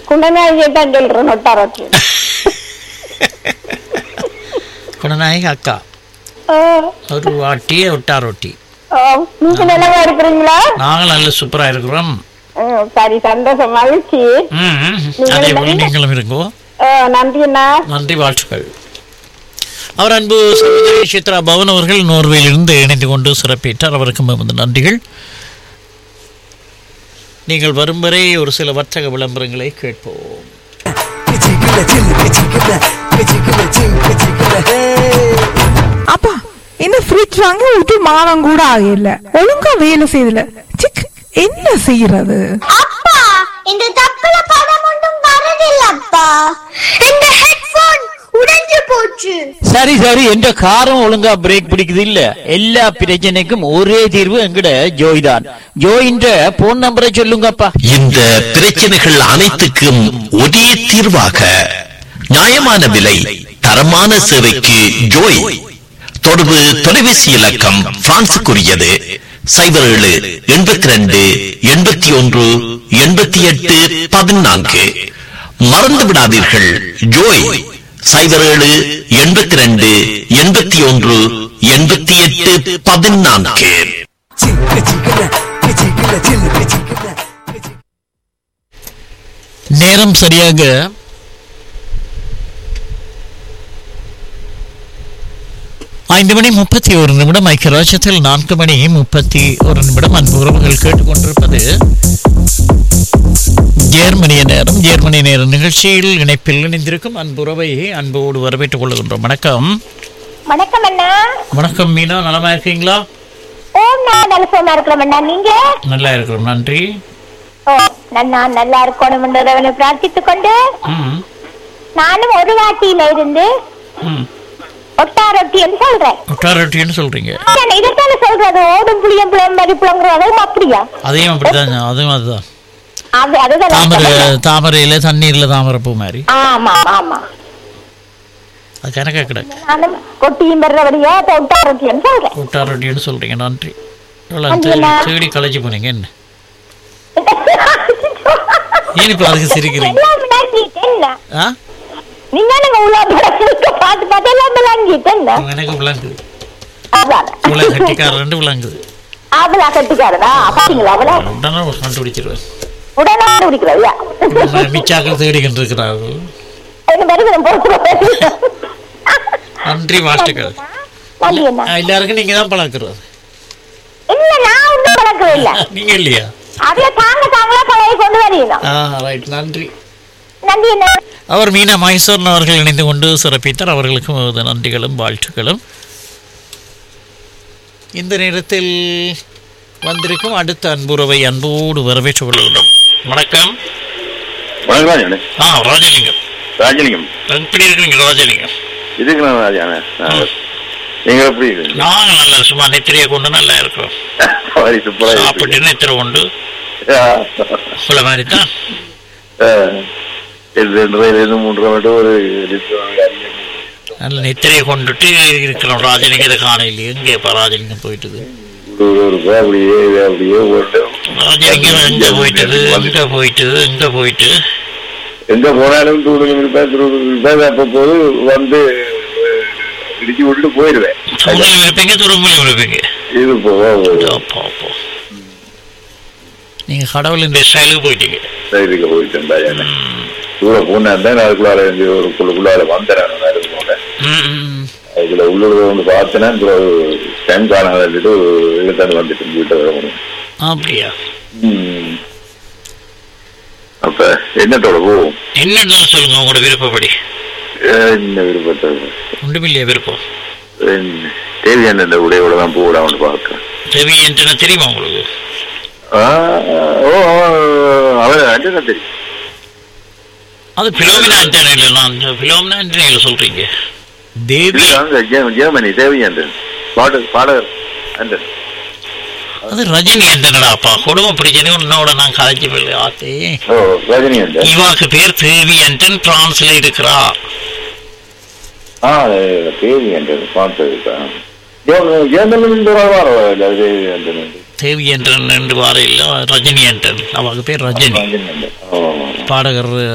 குணநாயகியை தான் சொல்றேன் ஒட்டாரத்தி குணநாயகி அக்கா ஒரு வாட்டி ஒட்டா ரொட்டி நீங்க நல்லவா இருக்கிறீங்களா நாங்கள் நல்ல சூப்பரா இருக்கிறோம் ம், சரி சந்தோஷம் மகிழ்ச்சி ம், ம். அதே போல நீங்களும் இருங்கோ ஆ, நன்றி அண்ணா நன்றி வாழ்த்துக்கள் அவர் அன்பு சகோதரி சித்ரா பவன் அவர்கள் நோர்வேயிலிருந்து இணைந்து கொண்டு சிறப்பித்தார் அவருக்கும் எமது நன்றிகள் நீங்கள் வரும் வரை ஒரு சில வர்த்தக விளம்பரங்களை கேட்போம் பிச்சிக்கல சில்லு பிச்சிக்கல பிச்சிக்கல சிங் பிச்சிக்கல ஹே அப்பா என்ன ஃப்ரிட்ஜ் வாங்கி விட்டு மாதம் கூட ஆகல ஒழுங்கா வேலை செய்யல சிக் என்ன செய்யறது அப்பா இந்த தப்புல படம் ஒன்றும் வரதில்லப்பா இந்த ஹெட்போன் உடைஞ்சு போச்சு சரி சரி எந்த காரம் ஒழுங்கா பிரேக் பிடிக்குது இல்ல எல்லா பிரச்சனைக்கும் ஒரே தீர்வு எங்கட ஜோய் தான் ஜோயின்ற போன் நம்பரை சொல்லுங்கப்பா இந்த பிரச்சனைகள் அனைத்துக்கும் ஒரே தீர்வாக நியாயமான விலை தரமான சேவைக்கு ஜோய் தொடர்பு தொலைபேசி இலக்கம் பிரான்சுக்குரியது சைபர் ஏழு எண்பத்தி ரெண்டு எண்பத்தி ஒன்று எண்பத்தி எட்டு பதினான்கு மறந்து விடாதீர்கள் ஜோய் சைபர் ஏழு எண்பத்தி ரெண்டு எண்பத்தி ஒன்று எண்பத்தி எட்டு பதினான்கு சிங் பிச்சிக்கல பிச்சிக்கல சில்லு பிச்சிக்கல பிச்சிக்கல நேரம் சரியாக ஐந்து மணி முப்பத்தி ஒரு நிமிடம் ஐக்கிய ராஜ்யத்தில் நான்கு மணி முப்பத்தி ஒரு நிமிடம் அன்பு உறவுகள் கேட்டுக்கொண்டிருப்பது ஜேர்மனிய நேரம் ஜேர்மனிய நேர நிகழ்ச்சியில் இணைப்பில் இணைந்திருக்கும் அன்பு உறவை அன்போடு வரவேற்றுக் கொள்கின்றோம் வணக்கம் வணக்கம் அண்ணா வணக்கம் மீனா நலமா இருக்கீங்களா ஓம் நான் நல்ல சுகமா இருக்கிறோம் அண்ணா நீங்க நல்லா இருக்கிறோம் நன்றி ஓ நான் நல்லா இருக்கணும் என்றவனை பிரார்த்தித்துக் கொண்டு ம் நானும் ஒரு வாட்டியில இருந்து ம் ஒட்டாரொட்டி என்று சொல்றேன் ஒட்டாரட்டின்னு சொல்றீங்க ஆனா, இதைத்தானே சொல்றது ஓடும் புளியம் புளியம் மதிப்புலங்கிறதும் அப்படியா அதையும் அப்படிதான் அதுவும் அதுதான் அது அதுதான் நான் தாமரை சொல்றேன். தாமரையில தண்ணீர்ல தாமரை பூ மாதிரி ஆமா ஆமா அது கணக்கா கிடக்கு நானும் கொட்டியும் பெறபடியா ஒட்டாரொட்டி என்று சொல்றேன் ஒட்டாரட்டின்னு சொல்றீங்க நன்றி எவ்வளோ நன்றி தேடி அண்ணா. தேடி களைச்சு போனீங்க என்ன ஏன் இப்போ அதுக்கு சிரிக்கிறீங்க எல்லாம் விளங்கிட்டு என்ன ஆ நீங்க நீங்க உள்ள படத்துக்கு பார்த்து பார்த்து எல்லாம் விளங்கிட்டு என்ன எனக்கு விளங்குது அதான் இவ்வளோ கட்டிக்கார ரெண்டு விளங்குது அவளா கட்டிக்காரதா பாத்தீங்களா அவளா உடனே கண்டுபிடிச்சிருவேன் உடனே குடிக்கிறதா மிச்சாக்கள் தேடிக்கிட்டு இருக்கிறார்கள் என்ன பெருகிறேன் பொறுத்து நன்றி வாழ்த்துக்கள் நன்றி என்ன ஆ, எல்லாருக்கும் நீங்க தான் பழக்கிறது இல்ல நான் ஒன்றும் பழக்கம் இல்ல நீங்க இல்லையா அதே தாங்க தாங்களா பழைய கொண்டு வரீங்க ஆ ரைட் நன்றி நன்றி என்ன அவர் மீனா மகேஸ்வரன் அவர்கள் இணைந்து கொண்டு சிறப்பித்தார் அவர்களுக்கும் நமது நன்றிகளும் வாழ்த்துக்களும் இந்த நேரத்தில் வந்திருக்கும் அடுத்த அன்புறவை அன்போடு வரவேற்றுக் கொள்கிறோம் வணக்கம் வணக்கம் ராஜானே ஆ ராஜலிங்கம் ராஜலிங்கம் எப்படி இருக்கிறீங்க ராஜலிங்கம் இருக்கிறேன் ராஜானே நீங்க எப்படி இருக்கீங்க நாங்கள் நல்லா சும்மா நெத்திரியை கொண்டு நல்லா இருக்கிறோம் சரி சூப்பரா சாப்பிட்டு நெத்திரை கொண்டு உள்ள மாதிரி தான் ரெண்டு மூன்று மட்டும் ஒரு லிட்டர் நல்ல நெத்திரையை கொண்டுட்டு இருக்கிறோம் ராஜலிங்கம் இதை காணையில் எங்கே இப்போ ராஜலிங்கம் போயிட்டுது ஒரு ஒரு ரூபாய் அப்படியே இது அப்படியே போட்டு ராஜலிங்கம் எங்கே போயிட்டுது எங்கே போயிட்டுது எங்கே போயிட்டு எங்க போனாலும் டூடுலும் இருப்பேன் திருடலும் இருப்பேன் அப்ப போது வந்து இடிச்சு விட்டு போயிடுவேன் தூணிலும் இருப்பீங்க துரும்பிலும் இருப்பீங்க இது போவா அப்போ அப்போ நீங்கள் கடவுளின் ஸ்டைலுக்கு போயிட்டீங்க சைடுக்கு போயிட்டேன் ராஜானே தூர போனா தான் அதுக்குள்ளார இருந்து ஒரு குள்ளுக்குள்ளார வந்தேன் நான் அதுக்கு போனேன் ம், ம். அதுல உள்ளூர் வந்து பார்த்தேன்னா ஸ்கேன் காணாதுட்டு இழுத்தாண்டு வந்துட்டு வீட்டை வர முடியும் அப்படியா ம். அப்ப என்னத்தோட போவோம் என்னன்னு சொல்லுங்க உங்களோட விருப்பப்படி என்ன விருப்பத்தை ஒன்றுமில்லையா விருப்பம் என்ன, தேவையான இந்த உடையோட தான் போடாமனு பார்க்கிறேன் தேவி என்று தெரியுமா உங்களுக்கு ஆ, ஓ அவன் அண்ணன் தெரியும் அது பிலோமினா ஆண்டனியில் நான் பிலோமினா ஆண்டனியில் சொல்றீங்க தேவி இது அங்க ஜெ- ஜெர்மனி தேவி அண்டன் பாடகர் பாடகர் அண்டன் அது ரஜினி ஆண்டனடாப்பா குடும்ப பிரச்சனை உன்னோட நான் கதைச்சு போய் ஆத்தே ஓ ரஜினி அண்டன் இவாக்கு பேர் தேவி ஆண்டன் பிரான்ஸ்ல இருக்கிறா ஆ தேவி அண்டன் பார்த்தது ஜெர்மனில் வாரம் தேவி அண்டன் தேவி ஆண்டன் என்று வார இல்ல ரஜினி ஆண்டன் அவக்கு பேர் ரஜினி ரஜினி அண்டன் ஓ பாடகர்